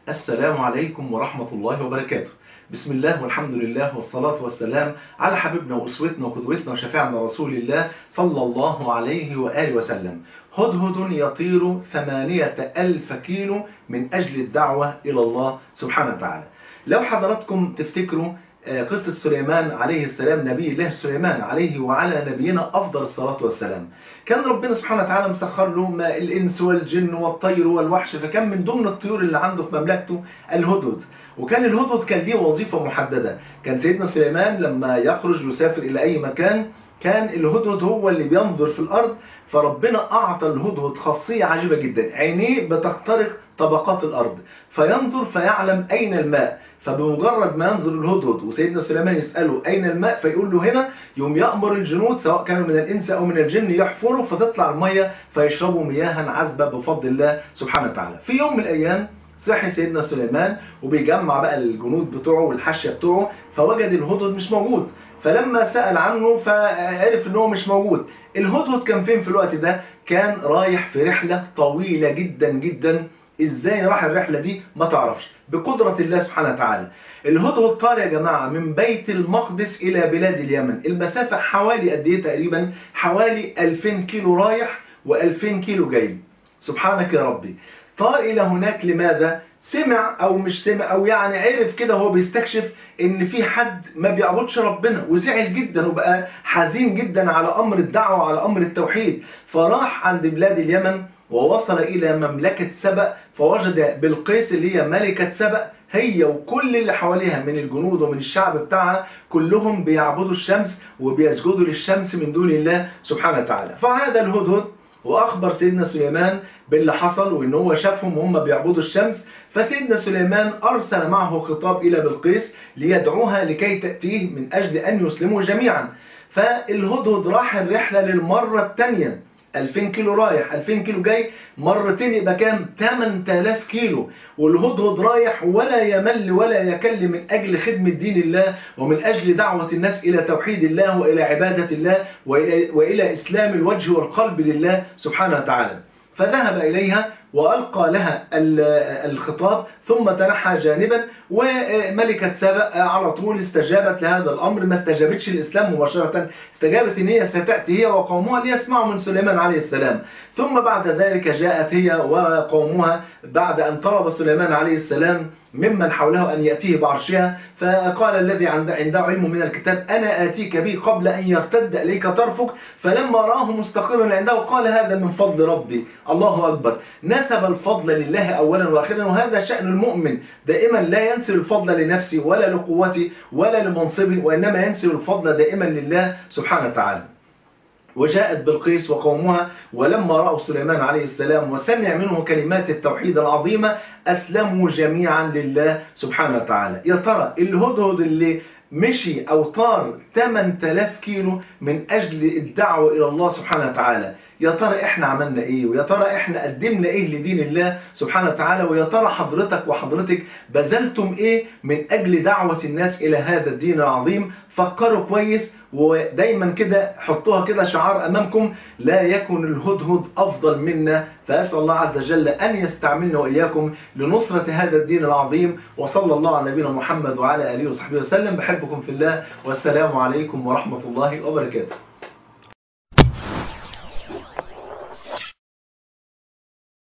السلام عليكم ورحمة الله وبركاته بسم الله والحمد لله والصلاة والسلام على حبيبنا وأسوتنا وقدوتنا وشفيعنا رسول الله صلى الله عليه وآله وسلم هدهد يطير ثمانية ألف كيلو من أجل الدعوة إلى الله سبحانه وتعالى لو حضراتكم تفتكروا قصة سليمان عليه السلام نبي الله سليمان عليه وعلى نبينا أفضل الصلاة والسلام كان ربنا سبحانه وتعالى مسخر له ما الإنس والجن والطير والوحش فكان من ضمن الطيور اللي عنده في مملكته الهدهد وكان الهدهد كان ليه وظيفة محددة كان سيدنا سليمان لما يخرج ويسافر إلى أي مكان كان الهدهد هو اللي بينظر في الأرض فربنا أعطى الهدهد خاصية عجيبة جدا عينيه بتخترق طبقات الأرض فينظر فيعلم أين الماء فبمجرد ما ينظر الهدهد وسيدنا سليمان يسأله أين الماء فيقول له هنا يوم يأمر الجنود سواء كانوا من الإنس أو من الجن يحفروا فتطلع المية فيشربوا مياها عذبة بفضل الله سبحانه وتعالى في يوم من الأيام صحي سيدنا سليمان وبيجمع بقى الجنود بتوعه والحشية بتوعه فوجد الهدهد مش موجود فلما سأل عنه فعرف ان هو مش موجود الهدهد كان فين في الوقت ده كان رايح في رحلة طويلة جدا جدا ازاي راح الرحلة دي ما تعرفش بقدرة الله سبحانه وتعالى الهدهد طار يا جماعة من بيت المقدس الى بلاد اليمن المسافة حوالي قد ايه تقريبا حوالي 2000 كيلو رايح و2000 كيلو جاي سبحانك يا ربي طار الى هناك لماذا سمع او مش سمع او يعني عرف كده هو بيستكشف ان في حد ما بيعبدش ربنا وزعل جدا وبقى حزين جدا على امر الدعوه وعلى امر التوحيد فراح عند بلاد اليمن ووصل الى مملكه سبأ فوجد بلقيس اللي هي ملكه سبأ هي وكل اللي حواليها من الجنود ومن الشعب بتاعها كلهم بيعبدوا الشمس وبيسجدوا للشمس من دون الله سبحانه وتعالى فعاد الهدهد واخبر سيدنا سليمان باللي حصل وان هو شافهم وهم بيعبدوا الشمس فسيدنا سليمان ارسل معه خطاب الى بلقيس ليدعوها لكي تاتيه من اجل ان يسلموا جميعا فالهدهد راح الرحله للمره الثانيه 2000 كيلو رايح 2000 كيلو جاي مرتين يبقى كام 8000 كيلو والهدهد رايح ولا يمل ولا يكل من أجل خدمة دين الله ومن أجل دعوة الناس إلى توحيد الله وإلى عبادة الله وإلى, وإلى إسلام الوجه والقلب لله سبحانه وتعالى فذهب إليها وألقى لها الخطاب ثم تنحى جانبا وملكة سبأ على طول استجابت لهذا الأمر ما استجابتش الإسلام مباشرة استجابت إن هي ستأتي هي وقومها ليسمعوا من سليمان عليه السلام ثم بعد ذلك جاءت هي وقومها بعد أن طلب سليمان عليه السلام ممن حوله أن يأتيه بعرشها فقال الذي عنده علم من الكتاب أنا آتيك به قبل أن يرتد إليك طرفك فلما رآه مستقرا عنده قال هذا من فضل ربي الله أكبر نسب الفضل لله أولا وآخرا وهذا شأن المؤمن دائما لا ينسب الفضل لنفسه ولا لقوته ولا لمنصبه وإنما ينسب الفضل دائما لله سبحانه وتعالى وجاءت بلقيس وقومها ولما رأوا سليمان عليه السلام وسمع منه كلمات التوحيد العظيمة أسلموا جميعا لله سبحانه وتعالى يا ترى الهدهد اللي مشي أو طار 8000 كيلو من أجل الدعوة إلى الله سبحانه وتعالى يا ترى إحنا عملنا إيه ويا ترى إحنا قدمنا إيه لدين الله سبحانه وتعالى ويا ترى حضرتك وحضرتك بذلتم إيه من أجل دعوة الناس إلى هذا الدين العظيم فكروا كويس ودايما كده حطوها كده شعار أمامكم لا يكن الهدهد أفضل منا فأسأل الله عز وجل أن يستعملنا وإياكم لنصرة هذا الدين العظيم وصلى الله على نبينا محمد وعلى آله وصحبه وسلم بحبكم في الله والسلام عليكم ورحمة الله وبركاته